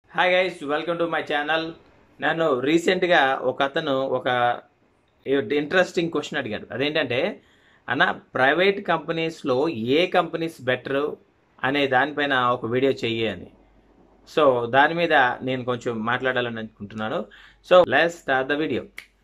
hi guys welcome to my channel నేను రీసెంట్గా ఒక అతను ఒక ఇంట్రెస్టింగ్ క్వశ్చన్ అడిగాడు అదేంటంటే అన్న ప్రైవేట్ కంపెనీస్లో ఏ కంపెనీస్ బెటర్ అనే దానిపైన ఒక వీడియో చెయ్యి అని సో దాని మీద నేను కొంచెం మాట్లాడాలని అనుకుంటున్నాను so let's start the video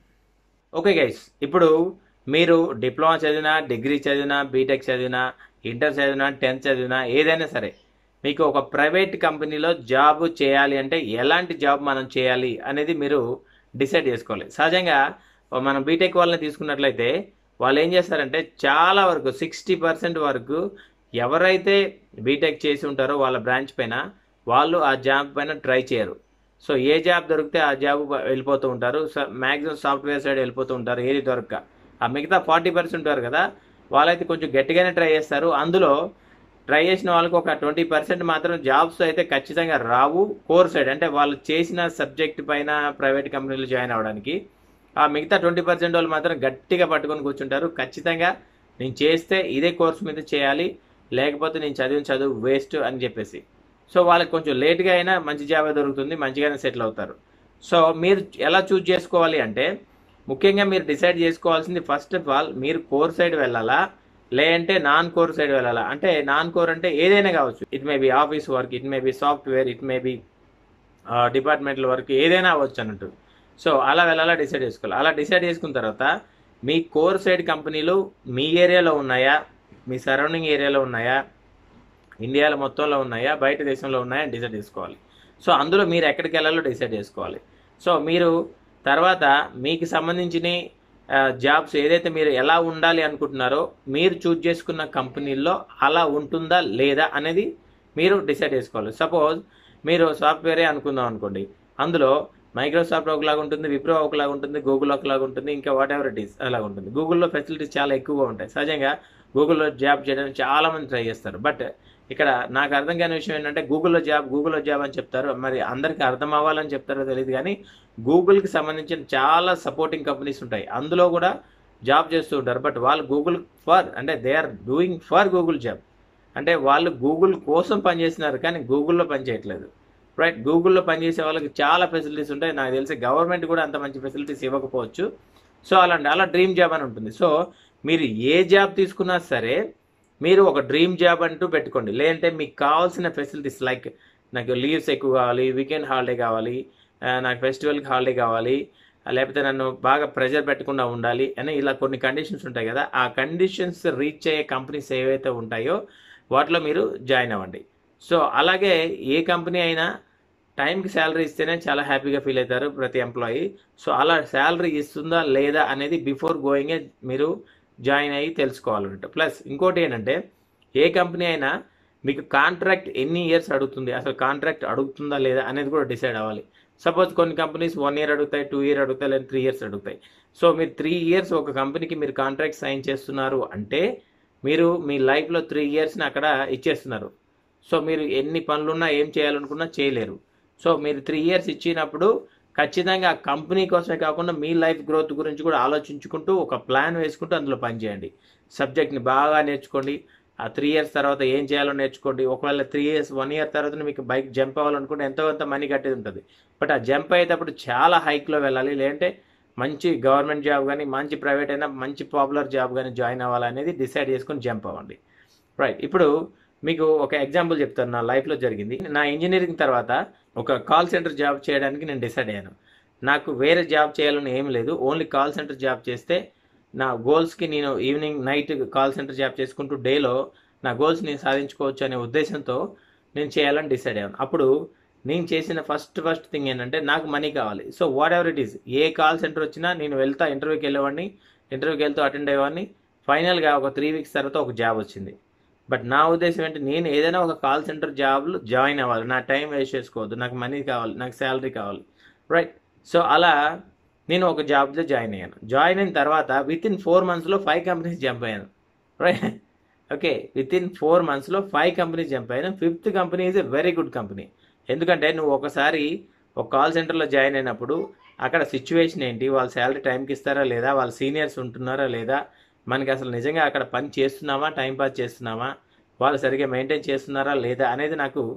okay guys ఇప్పుడు మీరు డిప్లొమా చదివినా డిగ్రీ చదివినా బీటెక్ చదివినా ఇంటర్ చదివినా టెన్త్ చదివినా ఏదైనా సరే మీకు ఒక ప్రైవేట్ కంపెనీలో జాబ్ చేయాలి అంటే ఎలాంటి జాబ్ మనం చేయాలి అనేది మీరు డిసైడ్ చేసుకోవాలి సహజంగా మనం బీటెక్ వాళ్ళని తీసుకున్నట్లయితే వాళ్ళు ఏం చేస్తారంటే చాలా వరకు సిక్స్టీ పర్సెంట్ వరకు ఎవరైతే బీటెక్ చేసి ఉంటారో వాళ్ళ బ్రాంచ్ పైన వాళ్ళు ఆ జాబ్ పైన ట్రై చేయరు సో ఏ జాబ్ దొరికితే ఆ జాబ్ వెళ్ళిపోతూ ఉంటారు మ్యాక్సిమం సాఫ్ట్వేర్ సైడ్ వెళ్ళిపోతూ ఉంటారు ఏది దొరక్క ఆ మిగతా ఫార్టీ పర్సెంట్ ఉంటారు కదా వాళ్ళైతే కొంచెం గట్టిగానే ట్రై చేస్తారు అందులో ట్రై చేసిన వాళ్ళకి ఒక ట్వంటీ పర్సెంట్ మాత్రం జాబ్స్ అయితే ఖచ్చితంగా రావు కోర్ సైడ్ అంటే వాళ్ళు చేసిన సబ్జెక్ట్ పైన ప్రైవేట్ కంపెనీలో జాయిన్ అవ్వడానికి ఆ మిగతా ట్వంటీ పర్సెంట్ వాళ్ళు మాత్రం గట్టిగా పట్టుకొని కూర్చుంటారు ఖచ్చితంగా నేను చేస్తే ఇదే కోర్స్ మీద చేయాలి లేకపోతే నేను చదివిన చదువు వేస్ట్ అని చెప్పేసి సో వాళ్ళకి కొంచెం లేట్గా అయినా మంచి జాబ్ దొరుకుతుంది మంచిగానే సెటిల్ అవుతారు సో మీరు ఎలా చూజ్ చేసుకోవాలి అంటే ముఖ్యంగా మీరు డిసైడ్ చేసుకోవాల్సింది ఫస్ట్ ఆఫ్ ఆల్ మీరు కోర్ సైడ్ వెళ్ళాలా లేదంటే నాన్ కోర్ సైడ్ వెళ్ళాలా అంటే నాన్ కోర్ అంటే ఏదైనా కావచ్చు it may be office work it may be software it may be departmental work ఏదైనా అవ్వచ్చు అన్నట్టు సో అలా వెళ్ళాలా డిసైడ్ చేసుకోవాలి అలా డిసైడ్ చేసుకున్న తర్వాత మీ కోర్ సైడ్ కంపెనీలు మీ ఏరియాలో ఉన్నాయా మీ సరౌండింగ్ ఏరియాలో ఉన్నాయా ఇండియాలో మొత్తంలో ఉన్నాయా బయట దేశంలో ఉన్నాయా డిసైడ్ చేసుకోవాలి సో అందులో మీరు ఎక్కడికి వెళ్ళాలో డిసైడ్ చేసుకోవాలి సో మీరు తర్వాత మీకు సంబంధించిన జాబ్స్ ఏదైతే మీరు ఎలా ఉండాలి అనుకుంటున్నారో మీరు చూజ్ చేసుకున్న కంపెనీల్లో అలా ఉంటుందా లేదా అనేది మీరు డిసైడ్ చేసుకోవాలి సపోజ్ మీరు సాఫ్ట్వేరే అనుకుందాం అనుకోండి అందులో మైక్రోసాఫ్ట్ ఒకలాగా ఉంటుంది విప్రో ఒకలాగా ఉంటుంది గూగుల్ ఒకలాగా ఉంటుంది ఇంకా వాట్ ఎవర్ ఇట్ ఈస్ అలాగ ఉంటుంది గూగుల్లో ఫెసిలిటీస్ చాలా ఎక్కువగా ఉంటాయి సహజంగా గూగుల్లో జాబ్ చేయడానికి చాలా మంది ట్రై చేస్తారు బట్ ఇక్కడ నాకు అర్థం కాని విషయం ఏంటంటే గూగుల్లో జాబ్ గూగుల్లో జాబ్ అని చెప్తారు మరి అందరికీ అర్థం అవ్వాలని చెప్తారో తెలియదు కానీ గూగుల్కి సంబంధించిన చాలా సపోర్టింగ్ కంపెనీస్ ఉంటాయి అందులో కూడా జాబ్ చేస్తూ ఉంటారు బట్ వాళ్ళు గూగుల్ ఫర్ అంటే they are doing for Google job అంటే వాళ్ళు గూగుల్ కోసం పనిచేస్తున్నారు కానీ గూగుల్లో పనిచేయట్లేదు రైట్ గూగుల్లో పనిచేసే వాళ్ళకి చాలా ఫెసిలిటీస్ ఉంటాయి నాకు తెలిసి గవర్నమెంట్ కూడా అంత మంచి ఫెసిలిటీస్ ఇవ్వకపోవచ్చు సో అలాంటి అలా డ్రీమ్ జాబ్ అని ఉంటుంది సో మీరు ఏ జాబ్ తీసుకున్నా సరే మీరు ఒక డ్రీమ్ జాబ్ అంటూ పెట్టుకోండి లేదంటే మీకు కావాల్సిన ఫెసిలిటీస్ లైక్ నాకు లీవ్స్ ఎక్కువ కావాలి వీకెండ్ హాలిడే కావాలి నాకు ఫెస్టివల్కి హాలిడే కావాలి లేకపోతే నన్ను బాగా ప్రెజర్ పెట్టకుండా ఉండాలి అని ఇలా కొన్ని కండిషన్స్ ఉంటాయి కదా ఆ కండిషన్స్ రీచ్ అయ్యే కంపెనీస్ ఏవైతే ఉంటాయో వాటిలో మీరు జాయిన్ అవ్వండి సో అలాగే ఏ కంపెనీ అయినా టైంకి శాలరీ ఇస్తేనే చాలా హ్యాపీగా ఫీల్ అవుతారు ప్రతి ఎంప్లాయీ సో అలా శాలరీ ఇస్తుందా లేదా అనేది బిఫోర్ గోయింగే మీరు జాయిన్ అయ్యి తెలుసుకోవాలన్నట్టు ప్లస్ ఇంకోటి ఏంటంటే ఏ కంపెనీ అయినా మీకు కాంట్రాక్ట్ ఎన్ని ఇయర్స్ అడుగుతుంది అసలు కాంట్రాక్ట్ అడుగుతుందా లేదా అనేది కూడా డిసైడ్ అవ్వాలి సపోజ్ కొన్ని కంపెనీస్ వన్ ఇయర్ అడుగుతాయి టూ ఇయర్ అడుగుతాయి లేదా త్రీ ఇయర్స్ అడుగుతాయి సో మీరు త్రీ ఇయర్స్ ఒక కంపెనీకి మీరు కాంట్రాక్ట్ సైన్ చేస్తున్నారు అంటే మీరు మీ లైఫ్లో త్రీ ఇయర్స్ని అక్కడ ఇచ్చేస్తున్నారు సో మీరు ఎన్ని పనులున్నా ఏం చేయాలనుకున్నా చేయలేరు సో మీరు త్రీ ఇయర్స్ ఇచ్చినప్పుడు ఖచ్చితంగా ఆ కంపెనీ కోసమే కాకుండా మీ లైఫ్ గ్రోత్ గురించి కూడా ఆలోచించుకుంటూ ఒక ప్లాన్ వేసుకుంటూ అందులో పనిచేయండి సబ్జెక్ట్ని బాగా నేర్చుకోండి ఆ త్రీ ఇయర్స్ తర్వాత ఏం చేయాలో నేర్చుకోండి ఒకవేళ త్రీ ఇయర్స్ వన్ ఇయర్ తర్వాత మీకు బైక్ జంప్ అవ్వాలనుకుంటే ఎంతో కొంత మనీ కట్టేది ఉంటుంది బట్ ఆ జంప్ అయ్యేటప్పుడు చాలా హైక్లో వెళ్ళాలి లేదంటే మంచి గవర్నమెంట్ జాబ్ కానీ మంచి ప్రైవేట్ అయినా మంచి పాపులర్ జాబ్ కానీ జాయిన్ అవ్వాలనేది డిసైడ్ చేసుకొని జంప్ అవ్వండి రైట్ ఇప్పుడు మీకు ఒక ఎగ్జాంపుల్ చెప్తాను నా లైఫ్లో జరిగింది నా ఇంజనీరింగ్ తర్వాత ఒక కాల్ సెంటర్ జాబ్ చేయడానికి నేను డిసైడ్ అయ్యాను నాకు వేరే జాబ్ చేయాలని ఏం లేదు ఓన్లీ కాల్ సెంటర్ జాబ్ చేస్తే నా గోల్స్కి నేను evening night call centre job చేసుకుంటూ డేలో నా గోల్స్ నేను సాధించుకోవచ్చు అనే ఉద్దేశంతో నేను చేయాలని డిసైడ్ అయ్యాను అప్పుడు నేను చేసిన ఫస్ట్ ఫస్ట్ థింగ్ ఏంటంటే నాకు మనీ కావాలి so whatever it is a call centre వచ్చినా నేను వెళ్తా ఇంటర్వ్యూకి వెళ్ళేవాడిని ఇంటర్వ్యూకి వెళ్తూ అటెండ్ అయ్యేవాడిని ఫైనల్గా ఒక త్రీ వీక్స్ తర్వాత ఒక జాబ్ వచ్చింది బట్ నా ఉద్దేశం ఏంటి నేను ఏదైనా ఒక కాల్ సెంటర్ జాబ్లో జాయిన్ అవ్వాలి నా టైం వేస్ట్ చేసుకోవద్దు నాకు మనీ కావాలి నాకు శాలరీ కావాలి రైట్ సో అలా నేను ఒక జాబ్లో జాయిన్ అయ్యాను జాయిన్ అయిన తర్వాత విత్ ఇన్ ఫోర్ మంత్స్లో ఫైవ్ కంపెనీస్ జంప్ అయ్యాను right okay within four మంత్స్లో ఫైవ్ కంపెనీస్ జంప్ అయ్యాను fifth company is a very good company ఎందుకంటే నువ్వు ఒకసారి ఒక కాల్ సెంటర్లో జాయిన్ అయినప్పుడు అక్కడ సిచ్యువేషన్ ఏంటి వాళ్ళ శాలరీ టైంకి ఇస్తారా లేదా వాళ్ళ సీనియర్స్ ఉంటున్నారా లేదా మనకి అసలు నిజంగా అక్కడ పని చేస్తున్నామా టైం పాస్ చేస్తున్నామా వాళ్ళు సరిగ్గా మెయింటైన్ చేస్తున్నారా లేదా అనేది నాకు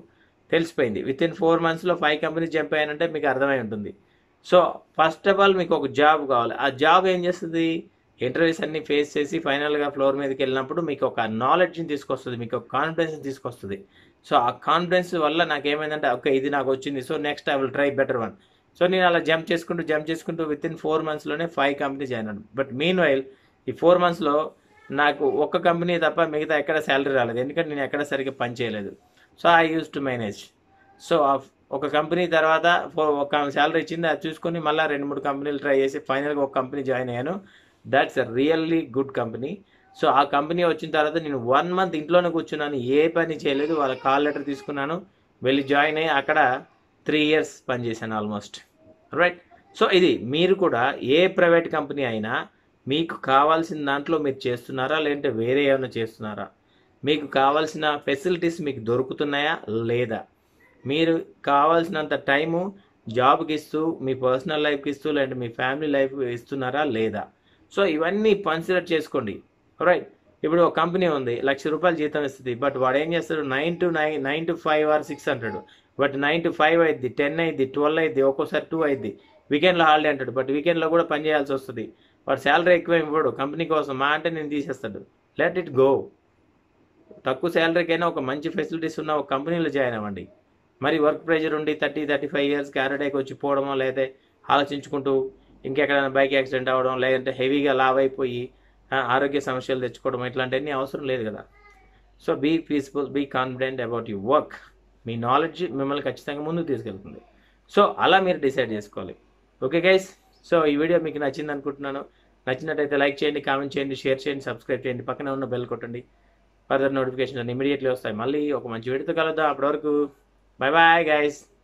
తెలిసిపోయింది విత్ ఇన్ ఫోర్ మంత్స్లో ఫైవ్ కంపెనీస్ జంప్ అయ్యానంటే మీకు అర్థమై ఉంటుంది సో ఫస్ట్ ఆఫ్ ఆల్ మీకు ఒక జాబ్ కావాలి ఆ జాబ్ ఏం చేస్తుంది ఇంటర్వ్యూస్ అన్ని ఫేస్ చేసి ఫైనల్గా ఫ్లోర్ మీదకి వెళ్ళినప్పుడు మీకు ఒక నాలెడ్జ్ని తీసుకొస్తుంది మీకు ఒక కాన్ఫిడెన్స్ని తీసుకొస్తుంది సో ఆ కాన్ఫిడెన్స్ వల్ల నాకు ఏమైందంటే ఓకే ఇది నాకు వచ్చింది so next I will try better one so నేను అలా జంప్ చేసుకుంటూ జంప్ చేసుకుంటూ విత్ ఇన్ ఫోర్ మంత్స్లోనే ఫైవ్ కంపెనీస్ అయినాను బట్ మీన్ వైల్ ఈ ఫోర్ మంత్స్లో నాకు ఒక్క కంపెనీ తప్ప మిగతా ఎక్కడ శాలరీ రాలేదు ఎందుకంటే నేను ఎక్కడ సరిగ్గా పని చేయలేదు so I use to manage so ఒక కంపెనీ తర్వాత ఫో- ఒక శాలరీ ఇచ్చింది అది చూసుకొని మళ్ళీ రెండు మూడు కంపెనీలు ట్రై చేసి ఫైనల్గా ఒక కంపెనీ జాయిన్ అయ్యాను that's really good company so ఆ కంపెనీ వచ్చిన తర్వాత నేను వన్ మంత్ ఇంట్లోనే కూర్చున్నాను ఏ పని చేయలేదు వాళ్ళ కాల్ లెటర్ తీసుకున్నాను వెళ్ళి జాయిన్ అయ్యి అక్కడ త్రీ ఇయర్స్ పనిచేశాను ఆల్మోస్ట్ రైట్ సో ఇది మీరు కూడా ఏ ప్రైవేట్ కంపెనీ అయినా మీకు కావాల్సిన దాంట్లో మీరు చేస్తున్నారా లేదంటే వేరే ఏమైనా చేస్తున్నారా మీకు కావాల్సిన ఫెసిలిటీస్ మీకు దొరుకుతున్నాయా లేదా మీరు కావాల్సినంత టైము జాబ్కి ఇస్తూ మీ పర్సనల్ లైఫ్కి ఇస్తూ లేదంటే మీ ఫ్యామిలీ లైఫ్ ఇస్తున్నారా లేదా సో ఇవన్నీ కన్సిడర్ చేసుకోండి రైట్ ఇప్పుడు ఒక కంపెనీ ఉంది లక్ష రూపాయలు జీతం ఇస్తుంది బట్ వాడు ఏం చేస్తాడు nine to nine nine to five or six అంటాడు బట్ నైన్ టు ఫైవ్ అయింది టెన్ అయింది ట్వెల్వ్ అయింది ఒక్కోసారి టూ అయింది వీకెండ్లో హాలిడే అంటాడు బట్ వీకెండ్లో కూడా పని చేయాల్సి వస్తుంది వాడు శాలరీ ఎక్కువ ఇవ్వడు కంపెనీ కోసం మా అంటే నేను తీసేస్తాడు లెట్ ఇట్ గో తక్కువ శాలరీకైనా ఒక మంచి ఫెసిలిటీస్ ఉన్న ఒక కంపెనీలో జాయిన్ అవ్వండి మరి వర్క్ ప్రెషర్ ఉండి థర్టీ థర్టీ ఫైవ్ ఇయర్స్ క్యారడేకి వచ్చి పోవడమో లేదా ఆలోచించుకుంటూ ఇంకెక్కడైనా బైక్ యాక్సిడెంట్ అవ్వడం లేదంటే హెవీగా లావ్ అయిపోయి ఆ, ఆరోగ్య సమస్యలు తెచ్చుకోవడం ఇట్లాంటివన్నీ అవసరం లేదు కదా so be peaceful be confident about your work మీ నాలెడ్జ్ మిమ్మల్ని ఖచ్చితంగా ముందుకు తీసుకెళ్తుంది సో అలా మీరు డిసైడ్ చేసుకోవాలి ఓకే గైస్ సో ఈ వీడియో మీకు నచ్చింది అనుకుంటున్నాను నచ్చినట్టయితే లైక్ చేయండి కామెంట్ చేయండి షేర్ చేయండి సబ్స్క్రైబ్ చేయండి పక్కనే ఉన్న బెల్ కొట్టండి ఫర్దర్ నోటిఫికేషన్ ఇమీడియట్లీ వస్తాయి మళ్ళీ ఒక మంచి వీడియోతో కలుద్దాం అప్పటి వరకు బై బాయ్ గైస్